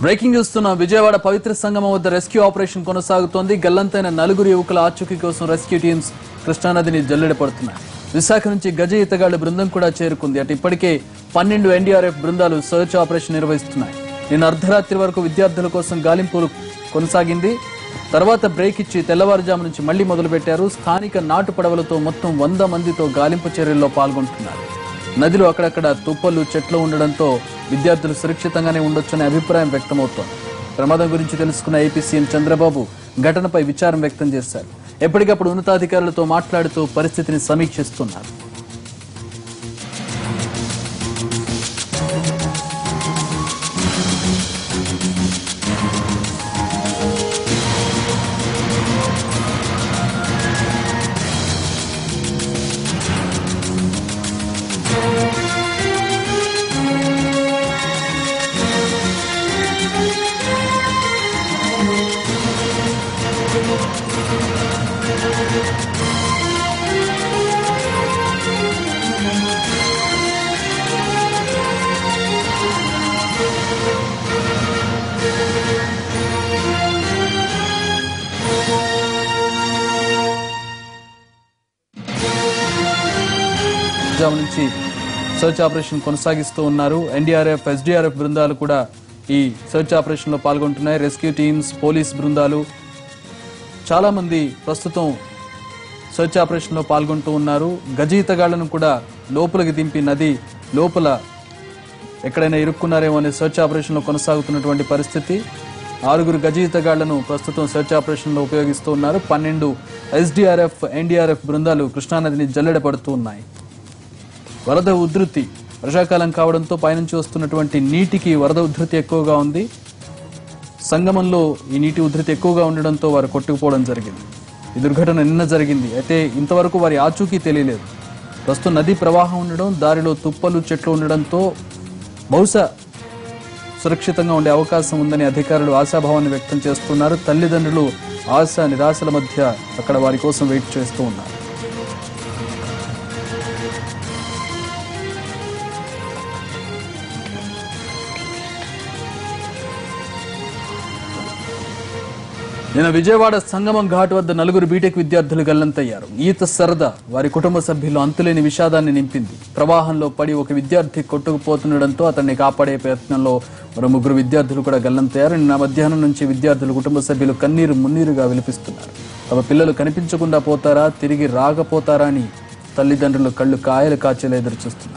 Breaking చూస్తున్న విజయవాడ పవిత్ర సంగమం వద్ద రెస్క్యూ ఆపరేషన్ కొనసాగుతోంది గల్లంతైన నలుగురు యువకుల ఆచూకీ కోసం రెస్క్యూ టీమ్స్ కృష్ణానదిని జల్లెడపడుతున్నాయి విశాఖ నుంచి గజ ఈతగాళ్ల బృందం కూడా చేరుకుంది అటు ఇప్పటికే పన్నెండు ఎన్డీఆర్ఎఫ్ బృందాలు సర్చ్ ఆపరేషన్ నిర్వహిస్తున్నాయి నిన్న అర్ధరాత్రి వరకు విద్యార్థుల కోసం గాలింపులు కొనసాగింది తర్వాత బ్రేక్ ఇచ్చి తెల్లవారుజాము నుంచి మళ్లీ మొదలుపెట్టారు స్థానిక నాటు పడవలతో మొత్తం వంద మందితో గాలింపు చర్యల్లో పాల్గొంటున్నారు నదిలో అక్కడక్కడ తుప్పలు చెట్లు ఉండడంతో విద్యార్థులు సురక్షితంగానే ఉండొచ్చనే అభిప్రాయం వ్యక్తమవుతోంది ప్రమాదం గురించి తెలుసుకున్న ఏపీ సీఎం చంద్రబాబు ఘటనపై విచారం వ్యక్తం చేశారు ఎప్పటికప్పుడు ఉన్నతాధికారులతో మాట్లాడుతూ పరిస్థితిని సమీక్షిస్తున్నారు జాము నుంచి సర్చ్ ఆపరేషన్ కొనసాగిస్తూ ఉన్నారు ఎన్డీఆర్ఎఫ్ ఎస్డీఆర్ఎఫ్ బృందాలు కూడా ఈ సర్చ్ ఆపరేషన్ లో పాల్గొంటున్నాయి రెస్క్యూ టీమ్స్ పోలీస్ బృందాలు చాలా మంది ప్రస్తుతం సర్చ్ ఆపరేషన్ లో పాల్గొంటూ ఉన్నారు గజీతగాళ్లను కూడా లోపలికి దింపి నది లోపల ఎక్కడైనా ఇరుక్కున్నారేమో అనే సర్చ్ ఆపరేషన్ లో కొనసాగుతున్నటువంటి పరిస్థితి ఆరుగురు గజీతగాళ్లను ప్రస్తుతం సర్చ్ ఆపరేషన్ లో ఉపయోగిస్తూ ఉన్నారు పన్నెండు ఎస్డీఆర్ఎఫ్ ఎన్డీఆర్ఎఫ్ బృందాలు కృష్ణానదిని జల్లెడపడుతూ ఉన్నాయి వరద ఉధృతి వర్షాకాలం కావడంతో పైనుంచి వస్తున్నటువంటి నీటికి వరద ఉధృతి ఎక్కువగా ఉంది సంగమంలో ఈ నీటి ఉధృతి ఎక్కువగా ఉండడంతో వారు కొట్టుకుపోవడం జరిగింది ఈ దుర్ఘటన నిన్న జరిగింది అయితే ఇంతవరకు వారి ఆచూకీ తెలియలేదు ప్రస్తుతం నది ప్రవాహం ఉండడం దారిలో తుప్పలు చెట్లు ఉండడంతో బహుశా సురక్షితంగా ఉండే అవకాశం ఉందని అధికారులు ఆశాభావాన్ని వ్యక్తం చేస్తున్నారు తల్లిదండ్రులు ఆశ నిరాశల మధ్య అక్కడ వారి కోసం వెయిట్ చేస్తూ ఉన్నారు నిన్న విజయవాడ సంగమం ఘాట్ వద్ద నలుగురు బీటెక్ విద్యార్థులు గల్లంతయ్యారు ఈత సరదా వారి కుటుంబ సభ్యులు అంతులేని విషాదాన్ని నింపింది ప్రవాహంలో పడి ఒక విద్యార్థి కొట్టుకుపోతుండడంతో అతన్ని కాపాడే ప్రయత్నంలో మరో ముగ్గురు విద్యార్థులు కూడా గల్లంతయ్యారు నిన్న మధ్యాహ్నం నుంచి విద్యార్థులు కుటుంబ సభ్యులు కన్నీరు మున్నీరుగా విలిపిస్తున్నారు తమ పిల్లలు కనిపించకుండా పోతారా తిరిగి రాకపోతారా అని తల్లిదండ్రులు కళ్ళు కాయలు కాచేలా ఎదురు చూస్తున్నారు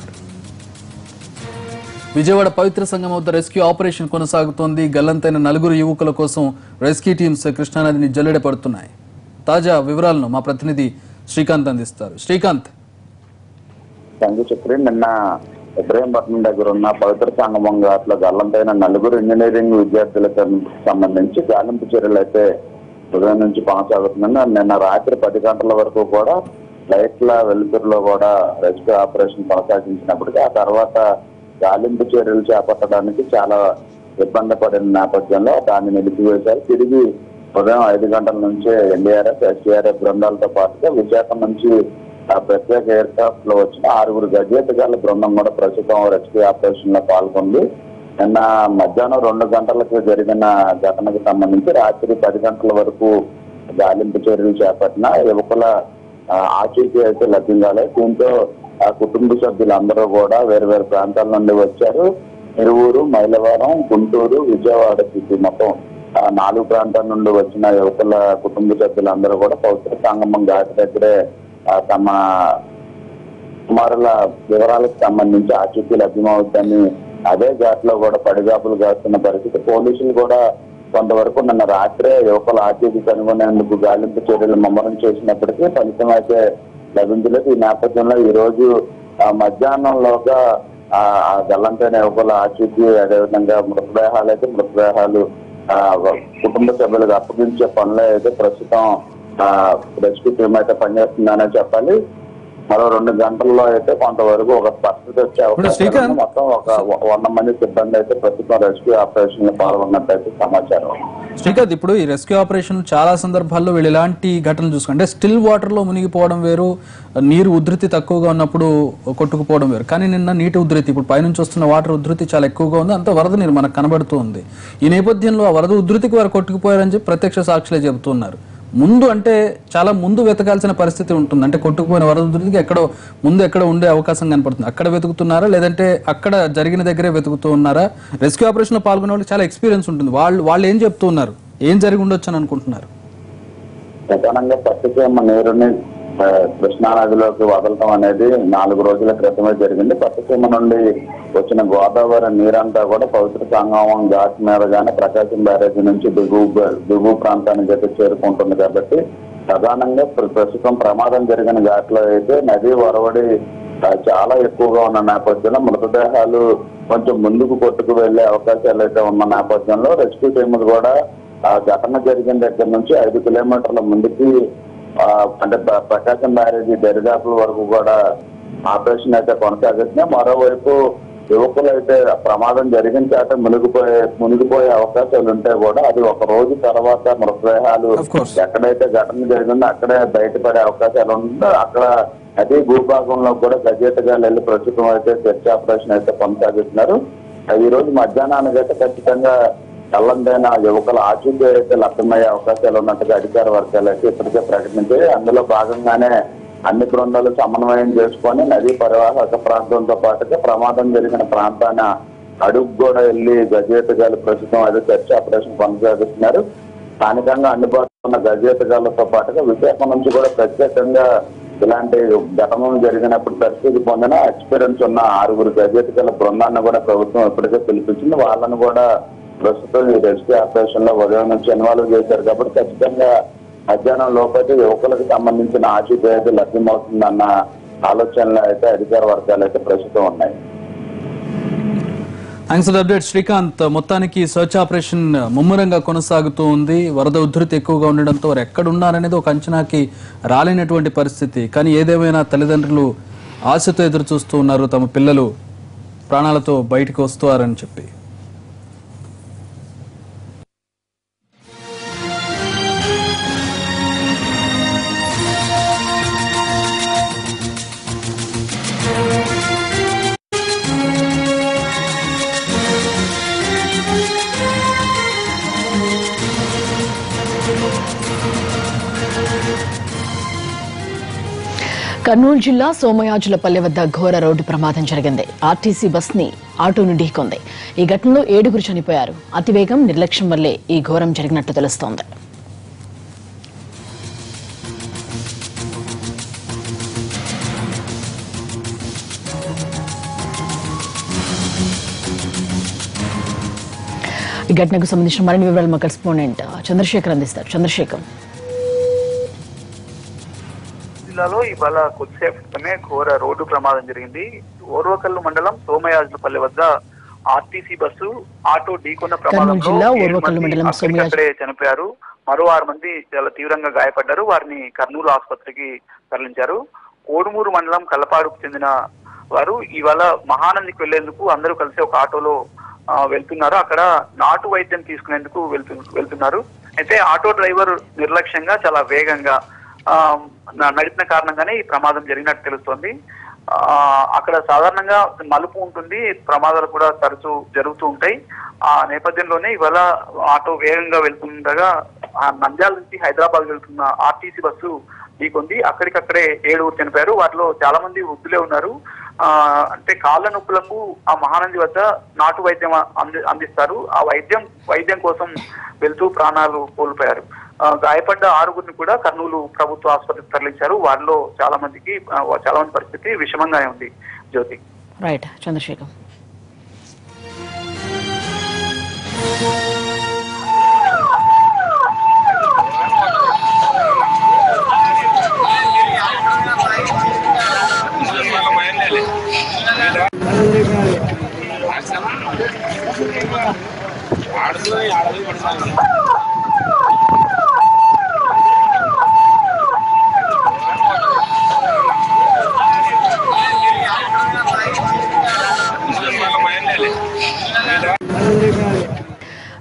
విజయవాడ పవిత్ర సంఘం వద్ద రెస్క్యూ ఆపరేషన్ కొనసాగుతోంది గల్లంతైన నలుగురు యువకుల కోసం రెస్క్యూ టీమ్స్ కృష్ణానదిని జల్లెడ పడుతున్నాయి తాజా వివరాలను మా ప్రతినిధి శ్రీకాంత్ అందిస్తారు శ్రీకాంత్ సంఘ చక్రి నిన్న ఇబ్రహీంపట్నం దగ్గర ఉన్న పవిత్ర సంగమం ఘాట్లో గల్లంతైన నలుగురు ఇంజనీరింగ్ విద్యార్థులకు సంబంధించి గాలింపు చర్యలు అయితే ఉదయం నుంచి కొనసాగుతుందని నిన్న రాత్రి పది గంటల వరకు కూడా లైట్ల వెలుతురులో కూడా రెస్క్యూ ఆపరేషన్ కొనసాగించినప్పటికీ ఆ తర్వాత గాలింపు చర్యలు చేపట్టడానికి చాలా ఇబ్బంది పడిన నేపథ్యంలో దాన్ని నిలిపివేశారు తిరిగి ఉదయం ఐదు గంటల నుంచే ఎన్డీఆర్ఎఫ్ ఎస్డీఆర్ఎఫ్ బృందాలతో పాటుగా విశాఖ నుంచి ఆ ప్రత్యేక ఎయిర్ క్రాఫ్ట్ లో వచ్చిన ఆరుగురు గజేతగాళ్ల బృందం కూడా ప్రస్తుతం రెస్క్యూ ఆపరేషన్ లో పాల్గొంది నిన్న మధ్యాహ్నం రెండు గంటలకు జరిగిన ఘటనకు సంబంధించి రాత్రి పది గంటల వరకు గాలింపు చర్యలు చేపట్టిన యువకుల ఆ, ఆచూకీ అయితే లభ్యం కాలేదు దీంతో ఆ కుటుంబ సభ్యులందరూ కూడా వేరు వేరు ప్రాంతాల నుండి వచ్చారు తిరువూరు మైలవరం గుంటూరు విజయవాడ సిటీ మొత్తం ఆ నాలుగు ప్రాంతాల నుండి వచ్చిన యువకుల కుటుంబ సభ్యులందరూ కూడా పవిత్ర సంగమం ఘాటి దగ్గరే ఆ, తమ కుమారుల వివరాలకు సంబంధించి ఆచూకీ లభ్యమవుతుందని అదే ఘాట్లో కూడా పడిగాపులు కాస్తున్న పరిస్థితి పోలీసులు కూడా కొంతవరకు నిన్న రాత్రే యువకుల ఆచూకీ కనుగొనేందుకు గాలింపు చర్యలు ముమ్మరం చేసినప్పటికీ ఫలితం అయితే లభించలేదు ఈ నేపథ్యంలో ఈ రోజు ఆ, మధ్యాహ్నంలోగా ఆ ఆ గల్లంతైన యువకుల ఆచూకీ అదేవిధంగా మృతదేహాలు అయితే మృతదేహాలు ఆ, కుటుంబ సభ్యులకు అప్పగించే పనులు అయితే ప్రస్తుతం రెస్క్యూ టీం అయితే పనిచేస్తుందనే చెప్పాలి మరో రెండు గంటల్లో అయితే కొంతవరకు ఒక స్పష్టత వచ్చే అవకాశం శ్రీకాంత్- ఉంది. మొత్తం ఒక వ- వంద మంది సిబ్బంది అయితే ప్రస్తుతం రెస్క్యూ ఆపరేషన్ లో పాల్గొన్నట్టయితే సమాచారం శ్రీకాంత్ ఇప్పుడు ఈ రెస్క్యూ ఆపరేషన్ చాలా సందర్భాల్లో వీళ్ళు ఇలాంటి ఘటనలు చూసుకుంటే స్టిల్ వాటర్ లో మునిగిపోవడం వేరు నీరు ఉధృతి తక్కువగా ఉన్నప్పుడు కొట్టుకుపోవడం వేరు కానీ నిన్న నీటి ఉధృతి ఇప్పుడు పైనుంచి వస్తున్న వాటర్ ఉధృతి చాలా ఎక్కువగా ఉంది అంత వరద నీరు మనకు కనబడుతూ ఉంది ఈ నేపథ్యంలో ఆ వరద ఉధృతికి వారు కొట్టుకుపోయారని చెప్పి ప్రత్యక్ష సాక్షులే చెబుతున్నారు ముందు అంటే చాలా ముందు వెతకాల్సిన పరిస్థితి ఉంటుంది అంటే కొట్టుకుపోయిన వరద ఉధృతికి ఎక్కడో ముందు ఎక్కడ ఉండే అవకాశం కనపడుతుంది అక్కడ వెతుకుతున్నారా లేదంటే అక్కడ జరిగిన దగ్గరే వెతుకుతూ ఉన్నారా రెస్క్యూ ఆపరేషన్ లో పాల్గొనే వాళ్ళకి చాలా ఎక్స్పీరియన్స్ ఉంటుంది వాళ్ళు వాళ్ళు ఏం చెప్తూ ఉన్నారు ఏం జరిగి ఉండొచ్చు అని అనుకుంటున్నారు ప్రధానంగా పట్టుసీమ నీరుని ఆ, కృష్ణా నదిలోకి వదలటం అనేది నాలుగు రోజుల క్రితమే జరిగింది పట్టుసీమ నుండి వచ్చిన గోదావరి నీరంతా కూడా పవిత్ర సంగమం ఘాట్ మీదగానే ప్రకాశం బ్యారేజీ నుంచి దిగువ దిగువ ప్రాంతానికి అయితే చేరుకుంటుంది కాబట్టి ప్రధానంగా ప్ర- ప్రస్తుతం ప్రమాదం జరిగిన ఘాట్లో అయితే నది వరవడి ఆ, చాలా ఎక్కువగా ఉన్న నేపథ్యంలో మృతదేహాలు కొంచెం ముందుకు కొట్టుకు వెళ్లే అవకాశాలు అయితే ఉన్న నేపథ్యంలో రెస్క్యూ టీములు కూడా ఆ ఘటన జరిగిన దగ్గర నుంచి ఐదు కిలోమీటర్ల ముందుకి ఆ, అంటే ప్ర- ప్రకాశం బ్యారేజీ దరిదాపుల వరకు కూడా ఆపరేషన్ అయితే కొనసాగిస్తున్నాయి మరోవైపు యువకులు అయితే ప్రమాదం జరిగిన చాట మునిగిపోయే మునిగిపోయే అవకాశాలు ఉంటే కూడా అది ఒక రోజు తర్వాత మృతదేహాలు Of course. ఎక్కడైతే ఘటన జరిగిందో అక్కడే బయటపడే అవకాశాలు ఉంటుందో అక్కడ నదీ భూభాగంలో కూడా గజెట్గా వెళ్ళి ప్రస్తుతం అయితే సెర్చ్ ఆపరేషన్ అయితే కొనసాగిస్తున్నారు ఆ ఈ రోజు మధ్యాహ్నానికి అయితే ఖచ్చితంగా కళ్ళందైన యువకుల ఆచూకీ అయితే లభ్యమయ్యే అవకాశాలు ఉన్నట్టుగా అధికార వర్గాలు అయితే ఇప్పటికే ప్రకటించాయి అందులో భాగంగానే అన్ని బృందాలు సమన్వయం చేసుకొని నదీ పరివాహక ప్రాంతంతో పాటుగా ప్రమాదం జరిగిన ప్రాంతాన అడుగు కూడా వెళ్ళి గజేతగాలు ప్రస్తుతం అదే సెర్చ్ ఆపరేషన్ కొనసాగిస్తున్నారు స్థానికంగా అందుబాటులో ఉన్న గజేతగాళ్లతో పాటుగా విశాఖ నుంచి కూడా ప్రత్యేకంగా ఇలాంటి ఘటనలు జరిగినప్పుడు పరిస్థితి పొందిన ఎక్స్పీరియన్స్ ఉన్న ఆరుగురు గజేతగాల బృందాన్ని కూడా ప్రభుత్వం ఇప్పటికే పిలిపించింది వాళ్ళని కూడా ప్రస్తుతం ఈ రెస్క్యూ ఆపరేషన్ లో ఉదయం నుంచి ఇన్వాల్వ్ చేశారు కాబట్టి ఖచ్చితంగా మధ్యాహ్నం లోపైతే యువకులకు సంబంధించిన ఆచూకీ అయితే లభ్యమవుతుందన్న ఆలోచనలు అయితే అధికార వర్గాలు అయితే ప్రస్తుతం ఉన్నాయి థ్యాంక్స్ ఫర్ అప్డేట్ శ్రీకాంత్ మొత్తానికి సర్చ్ ఆపరేషన్ ముమ్మరంగా కొనసాగుతూ ఉంది వరద ఉధృతి ఎక్కువగా ఉండడంతో వారు ఎక్కడ ఉన్నారనేది ఒక అంచనాకి రాలేనటువంటి పరిస్థితి కానీ ఏదేమైనా తల్లిదండ్రులు ఆశతో ఎదురు చూస్తూ ఉన్నారు తమ పిల్లలు ప్రాణాలతో బయటకు వస్తారని చెప్పి కర్నూలు జిల్లా సోమయాజులపల్లె వద్ద ఘోర రోడ్డు ప్రమాదం జరిగింది ఆర్టీసీ బస్ ని ఆటోను ఢీకొంది ఈ ఘటనలో ఏడుగురు చనిపోయారు అతివేగం నిర్లక్ష్యం వల్లే ఈ ఘోరం జరిగినట్టు తెలుస్తోంది ఈ ఘటనకు సంబంధించిన మరిన్ని వివరాలు మా కరెస్పాండెంట్ చంద్రశేఖర్ అందిస్తారు చంద్రశేఖర్ జిల్లాలో ఇవాళ కొద్దిసేపు క్రితమే ఘోర రోడ్డు ప్రమాదం జరిగింది ఓర్వకల్లు మండలం సోమయాజులపల్లి వద్ద ఆర్టీసీ బస్సు ఆటో ఢీకొన్న ప్రమాదంలో జిల్లా ఏడు ఓర్వకల్లు మంది మండలం అక్కడికక్కడే చనిపోయారు మరో ఆరు మంది చాలా తీవ్రంగా గాయపడ్డారు వారిని కర్నూలు ఆసుపత్రికి తరలించారు కోడుమూరు మండలం కల్లపాడుకు చెందిన వారు ఇవాళ మహానందికి వెళ్లేందుకు అందరూ కలిసి ఒక ఆటోలో ఆ, వెళ్తున్నారు అక్కడ నాటు వైద్యం తీసుకునేందుకు వెళ్తు వెళ్తున్నారు అయితే ఆటో డ్రైవర్ నిర్లక్ష్యంగా చాలా వేగంగా ఆ, న- నడిపిన కారణంగానే ఈ ప్రమాదం జరిగినట్టు తెలుస్తోంది ఆ, అక్కడ సాధారణంగా మలుపు ఉంటుంది ప్రమాదాలు కూడా తరచూ జరుగుతూ ఉంటాయి ఆ నేపథ్యంలోనే ఇవాళ ఆటో వేగంగా వెళ్తుండగా ఆ నంద్యాల నుంచి హైదరాబాద్ వెళ్తున్న ఆర్టీసీ బస్సు ఢీకొంది అక్కడికక్కడే ఏడుగురు చనిపోయారు వాటిలో చాలా మంది వృద్ధులే ఉన్నారు ఆ అంటే కాళ్ళ నొప్పులకు ఆ మహానంది వద్ద నాటు వైద్యం అంది అందిస్తారు ఆ వైద్యం వైద్యం కోసం వెళ్తూ ప్రాణాలు కోల్పోయారు ఆ, గాయపడ్డ ఆరుగురిని కూడా కర్నూలు ప్రభుత్వ ఆసుపత్రికి తరలించారు వారిలో చాలా మందికి ఆ, చాలా మంది పరిస్థితి విషమంగానే ఉంది జ్యోతి రైట్ చంద్రశేఖర్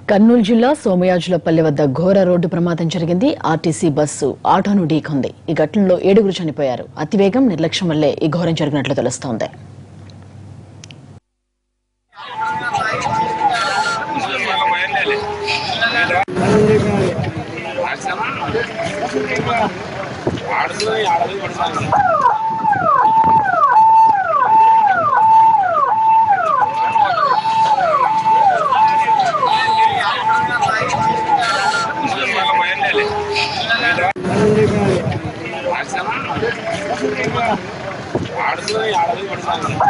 కర్నూలు జిల్లా సోమయాజులపల్లి వద్ద ఘోర రోడ్డు ప్రమాదం జరిగింది ఆర్టీసీ బస్సు ఆటోను ఢీకొంది ఈ ఘటనలో ఏడుగురు చనిపోయారు అతివేగం నిర్లక్ష్యం వల్లే ఈ ఘోరం జరిగినట్లు తెలుస్తోంది ఆడుతుంది ఆడది పడుతుంది